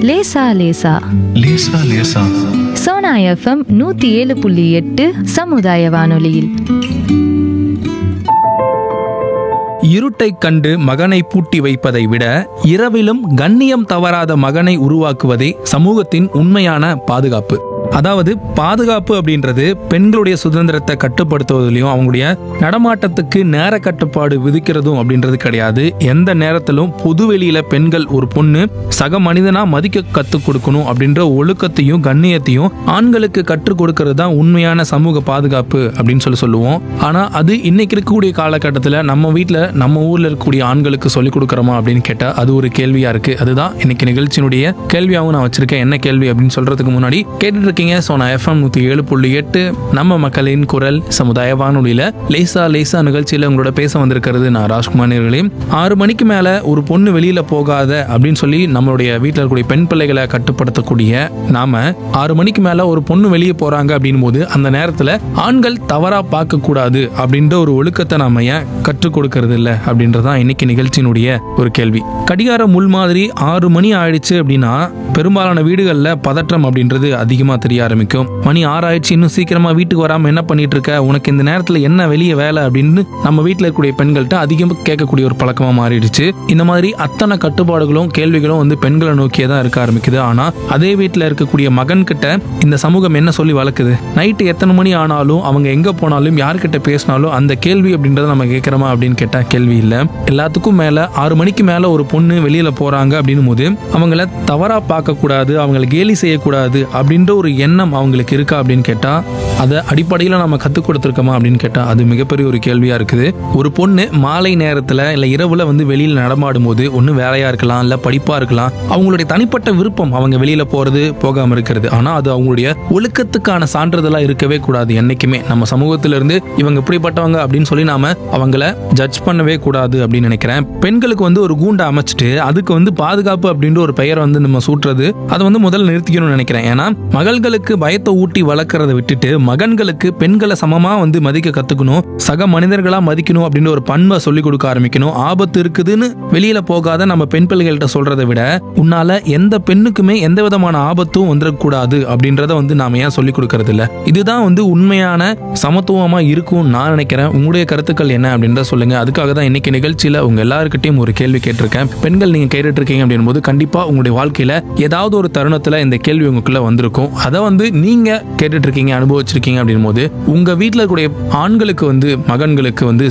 லேசா லேசா லேசா லேசா சோனா எஃப்எம் நூத்தி ஏழு புள்ளி எட்டு சமுதாய வானொலியில் இருட்டைக் கண்டு மகனை பூட்டி வைப்பதை விட இரவிலும் கண்ணியம் தவறாத மகனை உருவாக்குவதே சமூகத்தின் உண்மையான பாதுகாப்பு அதாவது பாதுகாப்பு அப்படின்றது பெண்களுடைய சுதந்திரத்தை கட்டுப்படுத்துவதிலையும் அவங்களுடைய நடமாட்டத்துக்கு நேர கட்டுப்பாடு விதிக்கிறதும் அப்படின்றது கிடையாது எந்த நேரத்திலும் பொதுவெளியில பெண்கள் ஒரு பொண்ணு சக மனிதனா மதிக்க கற்றுக் கொடுக்கணும் அப்படின்ற ஒழுக்கத்தையும் கண்ணியத்தையும் ஆண்களுக்கு கற்றுக் கொடுக்கறது தான் உண்மையான சமூக பாதுகாப்பு அப்படின்னு சொல்லி சொல்லுவோம் ஆனா அது இன்னைக்கு இருக்கக்கூடிய காலகட்டத்தில் நம்ம வீட்டில் நம்ம ஊர்ல இருக்கக்கூடிய ஆண்களுக்கு சொல்லிக் கொடுக்குறோமா அப்படின்னு கேட்டா அது ஒரு கேள்வியா இருக்கு அதுதான் இன்னைக்கு நிகழ்ச்சியினுடைய கேள்வியாகவும் நான் வச்சிருக்கேன் என்ன கேள்வி அப்படின்னு சொல்றதுக்கு முன்னாடி கேட்டுட்டு இருக்கீங்க ஸோ நான் எஃப்எம் நூத்தி ஏழு புள்ளி எட்டு நம்ம மக்களின் குரல் சமுதாய வானொலியில லேசா லேசா நிகழ்ச்சியில உங்களோட பேச வந்திருக்கிறது நான் ராஜ்குமார் நேர்களே ஆறு மணிக்கு மேல ஒரு பொண்ணு வெளியில போகாத அப்படின்னு சொல்லி நம்மளுடைய வீட்டில் இருக்கக்கூடிய பெண் பிள்ளைகளை கட்டுப்படுத்தக்கூடிய நாம ஆறு மணிக்கு மேல ஒரு பொண்ணு வெளியே போறாங்க அப்படின் போது அந்த நேரத்துல ஆண்கள் தவறா பார்க்க கூடாது அப்படின்ற ஒரு ஒழுக்கத்தை நாம ஏன் கற்றுக் கொடுக்கறது இல்ல அப்படின்றதான் இன்னைக்கு நிகழ்ச்சியினுடைய ஒரு கேள்வி கடிகார முள் மாதிரி ஆறு மணி ஆயிடுச்சு அப்படின்னா பெரும்பாலான வீடுகள்ல பதற்றம் அப்படின்றது அதிகமா தெரிய ஆரம்பிக்கும் மணி ஆறாயிடுச்சு இன்னும் சீக்கிரமா வீட்டுக்கு வராம என்ன பண்ணிட்டு இருக்க உனக்கு இந்த நேரத்துல என்ன வெளியே வேலை அப்படின்னு நம்ம வீட்டில் இருக்கக்கூடிய பெண்கள்கிட்ட அதிகமாக கேட்கக்கூடிய ஒரு பழக்கமா மாறிடுச்சு இந்த மாதிரி அத்தனை கட்டுப்பாடுகளும் கேள்விகளும் வந்து பெண்களை நோக்கியே தான் இருக்க ஆரம்பிக்குது ஆனா அதே வீட்டில் இருக்கக்கூடிய மகன் கிட்ட இந்த சமூகம் என்ன சொல்லி வளர்க்குது நைட்டு எத்தனை மணி ஆனாலும் அவங்க எங்க போனாலும் யார்கிட்ட பேசினாலும் அந்த கேள்வி அப்படின்றத நம்ம கேட்கறோமா அப்படின்னு கேட்டா கேள்வி இல்லை எல்லாத்துக்கும் மேல ஆறு மணிக்கு மேல ஒரு பொண்ணு வெளியில போறாங்க அப்படின்னும் போது அவங்கள தவறா பார்க்க கூடாது அவங்கள கேலி செய்யக்கூடாது அப்படின்ற ஒரு எண்ணம் அவங்களுக்கு இருக்கா அப்படின்னு கேட்டா அதை அடிப்படையில் நம்ம கற்றுக் கொடுத்துருக்கோமா அப்படின்னு கேட்டால் அது மிகப்பெரிய ஒரு கேள்வியாக இருக்குது ஒரு பொண்ணு மாலை நேரத்தில் இல்லை இரவில் வந்து வெளியில் நடமாடும் போது ஒன்று வேலையாக இருக்கலாம் இல்லை படிப்பாக இருக்கலாம் அவங்களுடைய தனிப்பட்ட விருப்பம் அவங்க வெளியில் போகிறது போகாமல் இருக்கிறது ஆனால் அது அவங்களுடைய ஒழுக்கத்துக்கான சான்றிதழாக இருக்கவே கூடாது என்றைக்குமே நம்ம சமூகத்திலிருந்து இவங்க இப்படிப்பட்டவங்க அப்படின்னு சொல்லி நாம அவங்கள ஜட்ஜ் பண்ணவே கூடாது அப்படின்னு நினைக்கிறேன் பெண்களுக்கு வந்து ஒரு கூண்டை அமைச்சிட்டு அதுக்கு வந்து பாதுகாப்பு அப்படின்ற ஒரு பெயரை வந்து நம்ம சூட்டுறது அதை வந்து முதல்ல நிறுத்திக்கணும்னு நினைக்கிறேன் ஏன்னா மகள்களுக்கு பயத்தை ஊட்டி வளர்க்கறத விட்டுட்டு மகன்களுக்கு பெண்களை சமமா வந்து மதிக்க கத்துக்கணும் சக மனிதர்களா மதிக்கணும் அப்படின்ற ஒரு பண்பை சொல்லி கொடுக்க ஆரம்பிக்கணும் ஆபத்து இருக்குதுன்னு வெளியில போகாத நம்ம பெண் பிள்ளைகள்கிட்ட சொல்றதை விட உன்னால எந்த பெண்ணுக்குமே எந்த விதமான ஆபத்தும் வந்துடக்கூடாது அப்படின்றத வந்து நாம ஏன் சொல்லி கொடுக்கறது இல்ல இதுதான் வந்து உண்மையான சமத்துவமா இருக்கும் நான் நினைக்கிறேன் உங்களுடைய கருத்துக்கள் என்ன அப்படின்றத சொல்லுங்க அதுக்காக தான் இன்னைக்கு நிகழ்ச்சியில உங்க எல்லாருக்கிட்டையும் ஒரு கேள்வி கேட்டிருக்கேன் பெண்கள் நீங்க கேட்டுட்டு இருக்கீங்க அப்படின் போது கண்டிப்பா உங்களுடைய வாழ்க்கையில ஏதாவது ஒரு தருணத்துல இந்த கேள்வி உங்களுக்குள்ள வந்திருக்கும் அதை வந்து நீங்க கேட்டுட்டு இருக்கீங்க அனுபவிச்சிருக்கீங்க அப்படின் போது உங்க வீட்டில் இருக்கக்கூடிய ஆண்களுக்கு வந்து மகன்களுக்கு வந்து